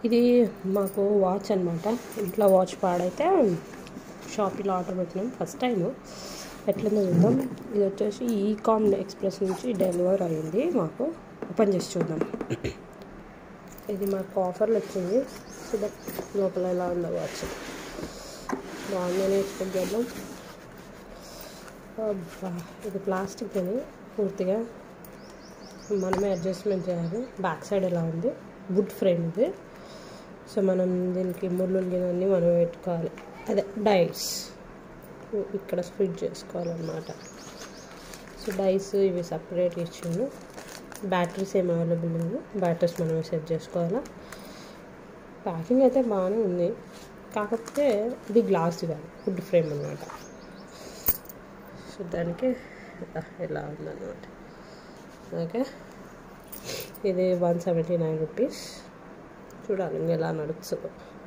ఇది మాకు వాచ్ అనమాట ఇంట్లో వాచ్ పాడైతే షాపీలో ఆర్డర్ పెట్టినాం ఫస్ట్ టైం ఎట్లుందో చూద్దాం ఇది వచ్చేసి ఈ కామ్ ఎక్స్ప్రెస్ నుంచి డెలివర్ అయ్యింది మాకు ఓపెన్ చేసి చూద్దాం ఇది మాకు ఆఫర్లు వచ్చింది చూద్దాం లోపల ఎలా ఉందో వాచ్ బాగుందని ఎక్స్పెక్ట్ చేద్దాం అబ్బా, ఇది ప్లాస్టిక్ ఇది పూర్తిగా మనమే అడ్జస్ట్మెంట్ చేయాలి బ్యాక్ సైడ్ ఎలా ఉంది వుడ్ ఫ్రేమ్ ఇది సో మనం దీనికి ముళ్ళు అన్నీ మనం పెట్టుకోవాలి అదే డైస్ ఇక్కడ స్ప్లిట్ చేసుకోవాలన్నమాట సో డైస్ ఇవి సపరేట్ ఇచ్చిండు బ్యాటరీస్ ఏం అవైలబుల్ లేవు బ్యాటరీస్ మనమే సెట్ చేసుకోవాలా ప్యాకింగ్ అయితే బాగానే ఉంది కాకపోతే ఇది గ్లాస్ కాదు వుడ్ ఫ్రేమ్ అనమాట సో దానికి ఎలా ఉందన్నమాట ఓకే ఇది వన్ సెవెంటీ నైన్ రూపీస్ చూడాలి ఇంకా ఎలా నడుస్తుందో